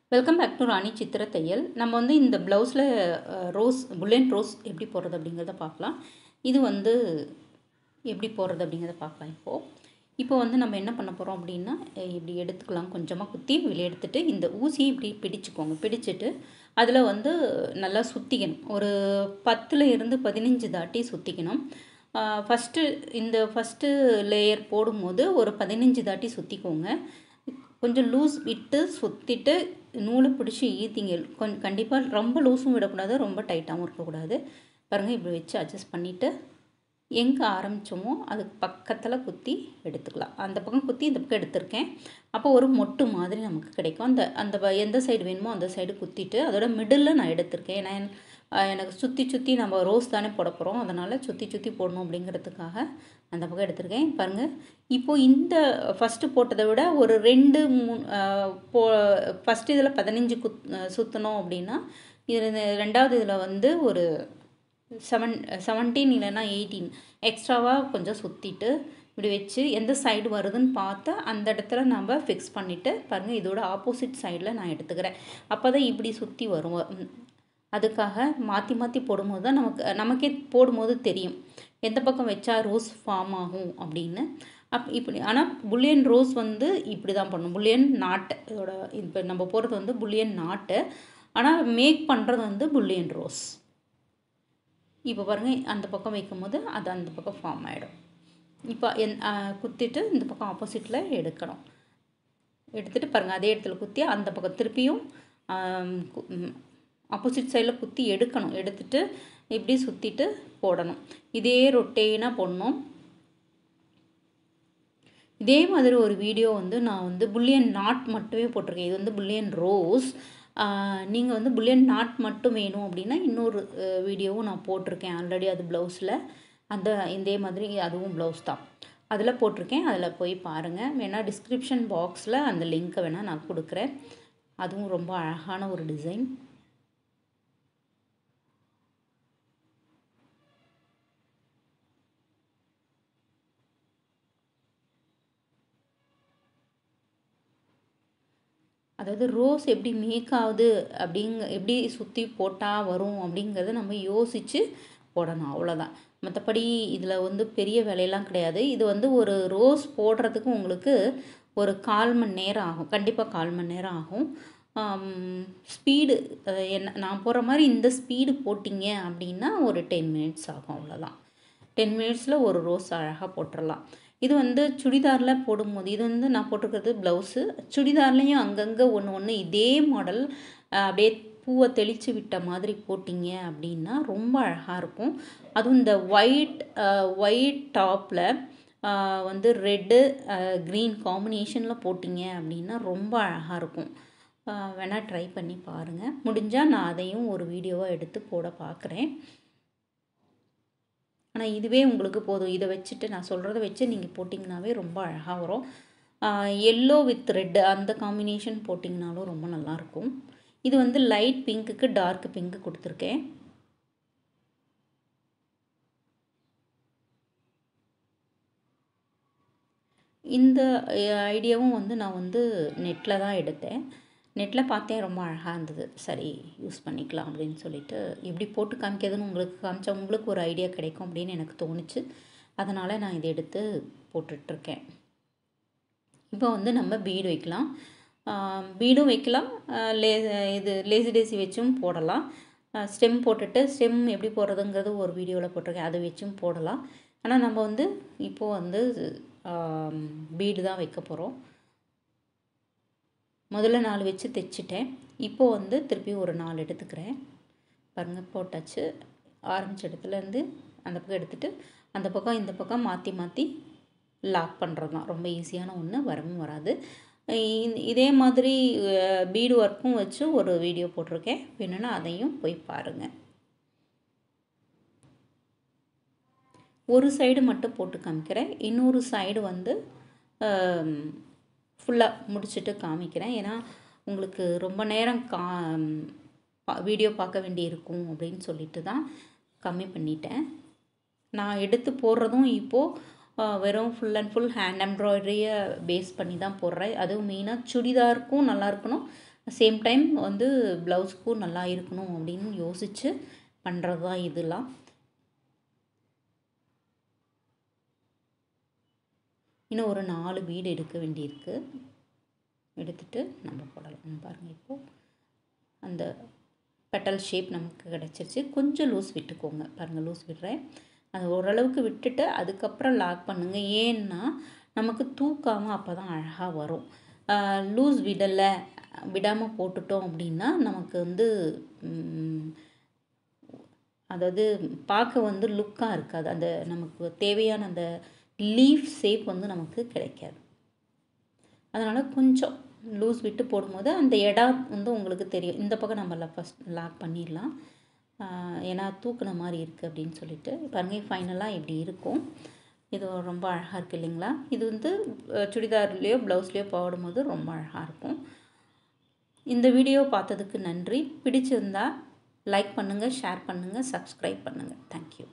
Welcome back to ராணி சித்திர தையல் நம்ம வந்து இந்த ப்ளவுஸில் ரோஸ் புல்லன் ரோஸ் எப்படி போடுறது அப்படிங்கிறத பார்க்கலாம் இது வந்து எப்படி போடுறது அப்படிங்கிறத பார்க்கலாம் இப்போது இப்போ வந்து நம்ம என்ன பண்ண போகிறோம் அப்படின்னா அஹ் இப்படி எடுத்துக்கலாம் கொஞ்சமாக குத்தி வெளியே எடுத்துட்டு இந்த ஊசியை இப்படி பிடிச்சிக்கோங்க பிடிச்சிட்டு அதில் வந்து நல்லா சுற்றிக்கணும் ஒரு பத்தில் இருந்து பதினஞ்சு தாட்டி சுற்றிக்கணும் ஃபஸ்ட்டு இந்த ஃபஸ்ட்டு லேயர் போடும்போது ஒரு பதினஞ்சு தாட்டி சுற்றிக்கோங்க கொஞ்சம் லூஸ் விட்டு சுற்றிட்டு நூலை பிடிச்சி ஈத்திங்க கொஞ்சம் கண்டிப்பாக ரொம்ப லூஸும் விடக்கூடாது ரொம்ப டைட்டாகவும் இருக்கக்கூடாது பாருங்கள் இப்படி வச்சு அட்ஜஸ்ட் பண்ணிவிட்டு எங்கே ஆரம்பித்தோமோ அதுக்கு பக்கத்தில் குத்தி எடுத்துக்கலாம் அந்த பக்கம் குத்தி இந்த பக்கம் எடுத்திருக்கேன் அப்போ ஒரு மொட்டு மாதிரி நமக்கு கிடைக்கும் அந்த அந்த ப- எந்த சைடு வேணுமோ அந்த சைடு குத்திட்டு அதோட மிடில் நான் எடுத்திருக்கேன் ஏன்னா என்- அஹ் எனக்கு சுற்றி சுற்றி நம்ம ரோஸ் தானே போட போகிறோம் அதனால் சுற்றி சுற்றி போடணும் அப்படிங்கிறதுக்காக அந்த பக்கம் எடுத்திருக்கேன் பாருங்கள் இப்போது இந்த ஃபஸ்ட்டு போட்டதை விட ஒரு ரெண்டு மூணு அஹ், போ ஃபஸ்ட்டு இதில் பதினஞ்சு குத் அஹ், சுற்றணும் அப்படின்னா இது ரெண்டாவது இதில் வந்து ஒரு செவன் செவன்டீன் இல்லைன்னா எயிட்டீன் எக்ஸ்ட்ராவாக கொஞ்சம் சுற்றிட்டு இப்படி வச்சு எந்த சைடு வருதுன்னு பார்த்து அந்த இடத்துல நம்ம ஃபிக்ஸ் பண்ணிவிட்டு பாருங்கள் இதோட ஆப்போசிட் சைடில் நான் எடுத்துக்கிறேன் அப்போ தான் இப்படி சுற்றி வரும் ம். அதுக்காக மாற்றி மாற்றி போடும்போது தான் நமக்கு நமக்கே போடும்போது தெரியும் எந்த பக்கம் வச்சா ரோஸ் ஃபார்ம் ஆகும் அப்படின்னு அப் இப்படி ஆனால் புல்லியன் ரோஸ் வந்து இப்படி தான் பண்ணும் புல்லியன் நாட்டு இதோட இப்போ நம்ம போடுறது வந்து புல்லியன் நாட்டு ஆனால் மேக் பண்ணுறது வந்து புல்லியன் ரோஸ் இப்போ பாருங்கள் அந்த பக்கம் வைக்கும்போது அது அந்த பக்கம் ஃபார்ம் ஆகிடும் இப்போ என் ஆ, குத்திட்டு இந்த பக்கம் ஆப்போசிட்டில் எடுக்கணும் எடுத்துகிட்டு பாருங்கள் அதே இடத்துல குத்தி அந்த பக்கம் திருப்பியும் ஆப்போசிட் சைடில் குத்தி எடுக்கணும் எடுத்துட்டு இப்படி சுற்றிட்டு போடணும் இதே ரொட்டேனாக போடணும் இதே மாதிரி ஒரு வீடியோ வந்து நான் வந்து புல்லியன் நாட் மட்டுமே போட்டிருக்கேன் இது வந்து புல்லியன் ரோஸ் நீங்கள் வந்து புல்லியன் நாட் மட்டும் வேணும் அப்படின்னா இன்னொரு அஹ், வீடியோவும் நான் போட்டிருக்கேன் ஆல்ரெடி அது ப்ளவுஸில் அந்த இதே மாதிரி அதுவும் ப்ளவுஸ் தான் அதில் போட்டிருக்கேன் அதில் போய் பாருங்கள் வேணால் டிஸ்கிரிப்ஷன் பாக்ஸில் அந்த லிங்க்கை வேணால் நான் கொடுக்குறேன் அதுவும் ரொம்ப அழகான ஒரு டிசைன் அதாவது ரோஸ் எப்படி மேக் ஆகுது அப்படிங்க எப்படி சுற்றி போட்டால் வரும் அப்படிங்கிறத நம்ம யோசித்து போடணும் அவ்வளோதான் மற்றபடி இதில் வந்து பெரிய வேலையெல்லாம் கிடையாது இது வந்து ஒரு ரோஸ் போடுறதுக்கு உங்களுக்கு ஒரு கால் மணி நேரம் ஆகும் கண்டிப்பாக கால் மணி நேரம் ஆகும் ஸ்பீடு என்ன நான் போடுற மாதிரி இந்த ஸ்பீடு போட்டிங்க அப்படின்னா ஒரு டென் மினிட்ஸ் ஆகும் அவ்வளோதான் டென் மினிட்ஸில் ஒரு ரோஸ் அழகாக போட்டுடலாம் இது வந்து சுடிதாரில் போடும்போது இது வந்து நான் போட்டிருக்கிறது ப்ளவுஸு சுடிதார்லேயும் அங்கங்கே ஒன்று ஒன்று இதே மாடல் அப்படியே பூவை தெளித்து விட்ட மாதிரி போட்டிங்க அப்படின்னா ரொம்ப அழகாக இருக்கும் அதுவும் இந்த ஒயிட் ஒயிட் டாப்பில் வந்து ரெட்டு க்ரீன் காம்பினேஷனில் போட்டிங்க அப்படின்னா ரொம்ப அழகாக இருக்கும் ஆஹ் வேணா ட்ரை பண்ணி பாருங்கள் முடிஞ்சால் நான் அதையும் ஒரு வீடியோவாக எடுத்து போட பார்க்குறேன் ஆனால் இதுவே உங்களுக்கு போதும் இதை வச்சுட்டு நான் சொல்கிறத வச்சு நீங்கள் போட்டிங்கனாவே ரொம்ப அழகாக வரும் எல்லோ வித் ரெட் அந்த காம்பினேஷன் போட்டிங்கனாலும் ரொம்ப நல்லாயிருக்கும் இது வந்து லைட் பிங்க்குக்கு டார்க் பிங்க்கு கொடுத்துருக்கேன் இந்த ஐடியாவும் வந்து நான் வந்து நெட்டில் தான் எடுத்தேன் நெட்டில் பார்த்தேன் ரொம்ப அழகாக இருந்தது சரி யூஸ் பண்ணிக்கலாம் அப்படின்னு சொல்லிட்டு எப்படி போட்டு காமிக்கிறதுன்னு உங்களுக்கு காமிச்சா உங்களுக்கு ஒரு ஐடியா கிடைக்கும் அப்படின்னு எனக்கு தோணுச்சு அதனால் நான் இதை எடுத்து போட்டுட்ருக்கேன் இப்போ வந்து நம்ம பீடு வைக்கலாம் பீடும் வைக்கலாம் லே இது லேசி டேசி வச்சும் போடலாம் ஸ்டெம் போட்டுட்டு ஸ்டெம் எப்படி போடுறதுங்கிறது ஒரு வீடியோவில் போட்டிருக்கேன் அதை வச்சும் போடலாம் ஆனால் நம்ம வந்து இப்போது வந்து பீடு தான் வைக்க போகிறோம் முதல்ல நாலு வச்சு தைச்சிட்டேன் இப்போது வந்து திருப்பி ஒரு நாலு எடுத்துக்கிறேன் பாருங்கள் போட்டாச்சு ஆரம்பிச்ச இடத்துலேருந்து அந்த பக்கம் எடுத்துட்டு அந்த பக்கம் இந்த பக்கம் மாற்றி மாற்றி லாக் பண்ணுறது தான் ரொம்ப ஈஸியான ஒன்று வரவும் வராது இ- இதே மாதிரி பீடு ஒர்க்கும் வச்சு ஒரு வீடியோ போட்டிருக்கேன் வேணும்னா அதையும் போய் பாருங்கள் ஒரு சைடு மட்டும் போட்டு காமிக்கிறேன் இன்னொரு சைடு வந்து ஃபுல்லாக முடிச்சுட்டு காமிக்கிறேன் ஏன்னா உங்களுக்கு ரொம்ப நேரம் கா வீடியோ பார்க்க வேண்டி இருக்கும் அப்படின்னு சொல்லிட்டு தான் கம்மி பண்ணிட்டேன் நான் எடுத்து போடுறதும் இப்போது வெறும் ஃபுல் அண்ட் ஃபுல் ஹேண்ட் எம்ப்ராய்டரியை பேஸ் பண்ணி தான் போடுறேன் அதுவும் மெயினாக சுடிதாருக்கும் நல்லா இருக்கணும் சேம் டைம் வந்து ப்ளவுஸ்க்கும் நல்லா இருக்கணும் அப்படின்னு யோசித்து பண்ணுறது தான் இதெல்லாம் இன்னும் ஒரு நாலு பீடு எடுக்க வேண்டியிருக்கு எடுத்துட்டு நம்ம போடலாம் பாருங்கள் இப்போது அந்த பெட்டல் ஷேப் நமக்கு கிடச்சிருச்சு கொஞ்சம் லூஸ் விட்டுக்கோங்க பாருங்கள் லூஸ் விடுறேன் அது ஓரளவுக்கு விட்டுட்டு அதுக்கப்புறம் லாக் பண்ணுங்கள் ஏன்னா நமக்கு தூக்காமல் அப்போ தான் அழகாக வரும் லூஸ் விடலை விடாமல் போட்டுட்டோம் அப்படின்னா நமக்கு வந்து அதாவது பார்க்க வந்து லுக்காக இருக்காது அந்த நமக்கு தேவையான அந்த லீஃப் ஷேப் வந்து நமக்கு கிடைக்காது அதனால் கொஞ்சம் லூஸ் விட்டு போடும்போது அந்த இடம் வந்து உங்களுக்கு தெரியும் இந்த பக்கம் நம்ம ஃபஸ்ட் லாக் பண்ணிடலாம் ஏன்னா தூக்குன மாதிரி இருக்குது அப்படின்னு சொல்லிட்டு பாருங்கள் ஃபைனலாக இப்படி இருக்கும் இது ரொம்ப அழகாக இருக்குது இல்லைங்களா இது வந்து சுடிதார்லேயோ ப்ளவுஸ்லேயோ போடும்போது ரொம்ப அழகாக இருக்கும் இந்த வீடியோ பார்த்ததுக்கு நன்றி பிடிச்சிருந்தா லைக் பண்ணுங்கள் ஷேர் பண்ணுங்கள் சப்ஸ்கிரைப் பண்ணுங்கள் தேங்க்யூ